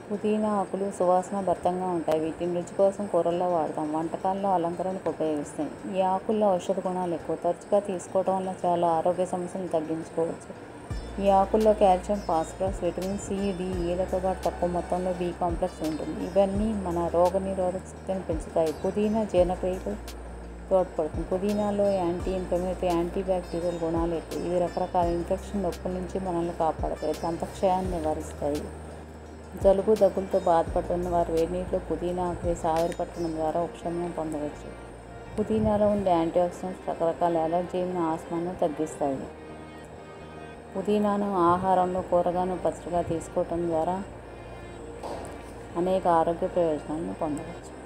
పుదీనా ఆకులు సువాసన భరితంగా ఉంటాయి వీటిని రుచి కోసం కూరల్లో వాడతాం వంటకాల్లో అలంకరణకు ఉపయోగిస్తాం ఈ ఆకుల్లో ఔషధ గుణాలు ఎక్కువ తరచుగా తీసుకోవడం వల్ల చాలా ఆరోగ్య సమస్యలను తగ్గించుకోవచ్చు ఈ ఆకుల్లో calcium phosphorus vitamin C D ఈలతో పాటు తక్కువ మొత్తంలో బి కాంప్లెక్స్ ఉంటుంది ఇవన్నీ మన రోగనిరోధక శక్తిని పెంచుతాయి పుదీనా జీర్ణక్రియకు తోడ్పడుతుంది పుదీనాలో యాంటీ ఇన్ఫ్లమేటరీ యాంటీ బ్యాక్టీరియల్ గుణాలు ఎక్కువ ఇవి రకరకాల ఇన్ఫెక్షన్ నొప్పుల నుంచి మనల్ని కాపాడతాయి దంతక్షయాన్ని నివారిస్తాయి జలుబు దగ్గులతో బాధపడుతున్న వారు వేడి నీటిలో పుదీనా ఆకు వేసి ఆవిరి పట్టడం ద్వారా ఉపశమనం పొందవచ్చు పుదీనాలో ఉండే యాంటీ ఆక్సిడెంట్స్ రకరకాల ఎలర్జీని ఆస్మాను తగ్గిస్తాయి పుదీనాను ఆహారంలో కూరగాను పచ్చడిగా తీసుకోవటం ద్వారా అనేక ఆరోగ్య ప్రయోజనాలను పొందవచ్చు